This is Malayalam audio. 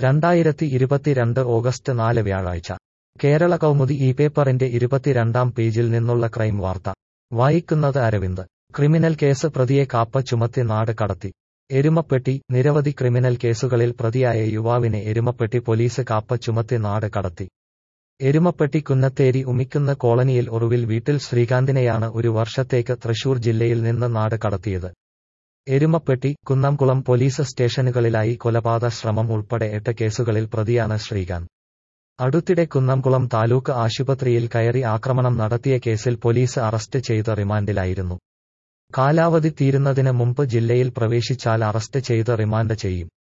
രണ്ടായിരത്തി ഇരുപത്തിരണ്ട് ഓഗസ്റ്റ് നാല് വ്യാഴാഴ്ച കേരള കൗമുദി ഈ പേപ്പറിന്റെ ഇരുപത്തിരണ്ടാം പേജിൽ നിന്നുള്ള ക്രൈം വാർത്ത വായിക്കുന്നത് അരവിന്ദ് ക്രിമിനൽ കേസ് പ്രതിയെ കാപ്പ ചുമത്തി നാട് കടത്തി എരുമപ്പെട്ടി നിരവധി ക്രിമിനൽ കേസുകളിൽ പ്രതിയായ യുവാവിനെ എരുമപ്പെട്ടി പോലീസ് കാപ്പ ചുമത്തി നാട് കടത്തി എരുമപ്പെട്ടി കുന്നത്തേരി ഉമിക്കുന്ന കോളനിയിൽ ഒറുവിൽ വീട്ടിൽ ശ്രീകാന്തിനെയാണ് ഒരു വർഷത്തേക്ക് തൃശൂർ ജില്ലയിൽ നിന്ന് നാട് കടത്തിയത് എരുമപ്പെട്ടി കുന്നംകുളം പോലീസ് സ്റ്റേഷനുകളിലായി കൊലപാതക ശ്രമം ഉൾപ്പെടെ എട്ട് കേസുകളിൽ പ്രതിയാണ് ശ്രീകാന്ത് അടുത്തിടെ കുന്നംകുളം താലൂക്ക് ആശുപത്രിയിൽ കയറി ആക്രമണം നടത്തിയ കേസിൽ പോലീസ് അറസ്റ്റ് ചെയ്ത് റിമാൻഡിലായിരുന്നു കാലാവധി തീരുന്നതിന് മുമ്പ് ജില്ലയിൽ പ്രവേശിച്ചാൽ അറസ്റ്റ് ചെയ്ത് റിമാൻഡ് ചെയ്യും